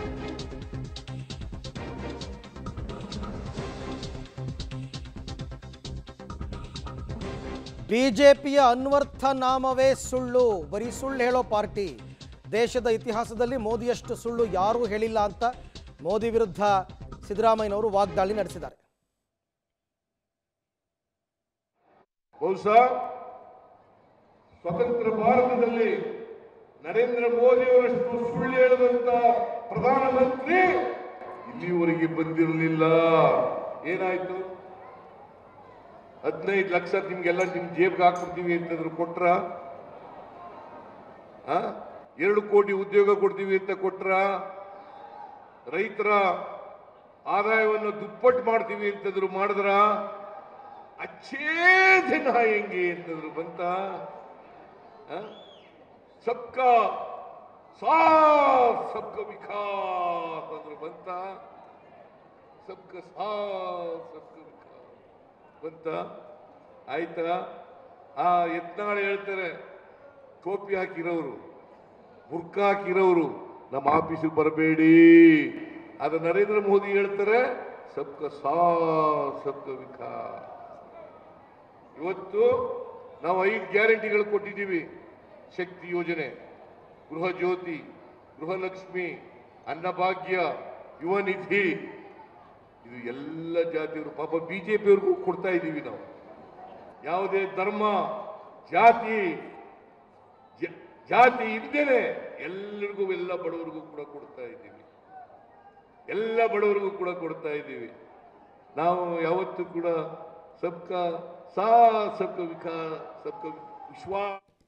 ಬಿಜೆಪಿಯ ಅನ್ವರ್ಥ ನಾಮವೇ ಸುಳ್ಳು ಬರೀ ಸುಳ್ಳು ಹೇಳೋ ಪಾರ್ಟಿ ದೇಶದ ಇತಿಹಾಸದಲ್ಲಿ ಮೋದಿಯಷ್ಟು ಸುಳ್ಳು ಯಾರೂ ಹೇಳಿಲ್ಲ ಅಂತ ಮೋದಿ ವಿರುದ್ಧ ಸಿದ್ದರಾಮಯ್ಯನವರು ವಾಗ್ದಾಳಿ ನಡೆಸಿದ್ದಾರೆ ಬಹುಶಃ ಸ್ವತಂತ್ರ ಭಾರತದಲ್ಲಿ ನರೇಂದ್ರ ಮೋದಿಯವರಷ್ಟು ಸುಳ್ಳು ಹೇಳದಂತ ಪ್ರಧಾನಮಂತ್ರಿ ಇಲ್ಲಿವರೆಗೆ ಬಂದಿರಲಿಲ್ಲ ಏನಾಯ್ತು ಹದಿನೈದು ಲಕ್ಷ ನಿಮ್ಗೆಲ್ಲ ನಿಮ್ ಜೇಬ್ಗೆ ಹಾಕ್ಬಿಡ್ತೀವಿ ಅಂತಂದ್ರು ಕೊಟ್ರ ಆ? ಎರಡು ಕೋಟಿ ಉದ್ಯೋಗ ಕೊಡ್ತೀವಿ ಅಂತ ಕೊಟ್ರ ರೈತರ ಆದಾಯವನ್ನು ದುಪ್ಪಟ್ಟು ಮಾಡ್ತೀವಿ ಅಂತಂದ್ರು ಮಾಡಿದ್ರ ಅಚ್ಛೇದನ ಹೆಂಗೆ ಅಂತಂದ್ರು ಬಂತ ಆ? ಸಬ್ಕಾ ಸಾಥ್ ಸಬ್ಕ ವಿಕಾಸ್ ಅಂದ್ರು ಬಂತ ಸಬ್ಕ ಸಾಥ್ ಸಬ್ಕ ವಿಕಾಸ್ ಬಂತ ಆಯ್ತಾ ಆ ಯತ್ನಾಳ್ ಹೇಳ್ತಾರೆ ಟೋಪಿ ಹಾಕಿರೋರು ಬುರ್ಕ ಹಾಕಿರೋರು ನಮ್ಮ ಆಫೀಸಿಗೆ ಬರಬೇಡಿ ಅದು ನರೇಂದ್ರ ಮೋದಿ ಹೇಳ್ತಾರೆ ಸಬ್ಕ ಸಾಥ್ ಸಬ್ಕ ವಿಕಾಸ್ ಇವತ್ತು ನಾವು ಐದು ಗ್ಯಾರಂಟಿಗಳು ಕೊಟ್ಟಿದ್ದೀವಿ ಶಕ್ತಿ ಯೋಜನೆ ಗೃಹ ಜ್ಯೋತಿ ಗೃಹಲಕ್ಷ್ಮಿ ಅನ್ನಭಾಗ್ಯ ಯುವ ನಿಧಿ ಇದು ಎಲ್ಲ ಜಾತಿಯವರು ಪಾಪ ಬಿಜೆಪಿಯವ್ರಿಗೂ ಕೊಡ್ತಾ ಇದ್ದೀವಿ ನಾವು ಯಾವುದೇ ಧರ್ಮ ಜಾತಿ ಜ- ಜಾತಿ ಇದ್ದೇನೆ ಎಲ್ಲರಿಗೂ ಎಲ್ಲ ಬಡವರಿಗೂ ಕೂಡ ಕೊಡ್ತಾ ಇದ್ದೀವಿ ಎಲ್ಲ ಬಡವರಿಗೂ ಕೂಡ ಕೊಡ್ತಾ ಇದ್ದೀವಿ ನಾವು ಯಾವತ್ತೂ ಕೂಡ ಸಬ್ಕಾ ಸಾ ಸಬ್ಕ ವಿಕಾಸ್ ಸಬ್ಕ ವಿಶ್ವಾಸ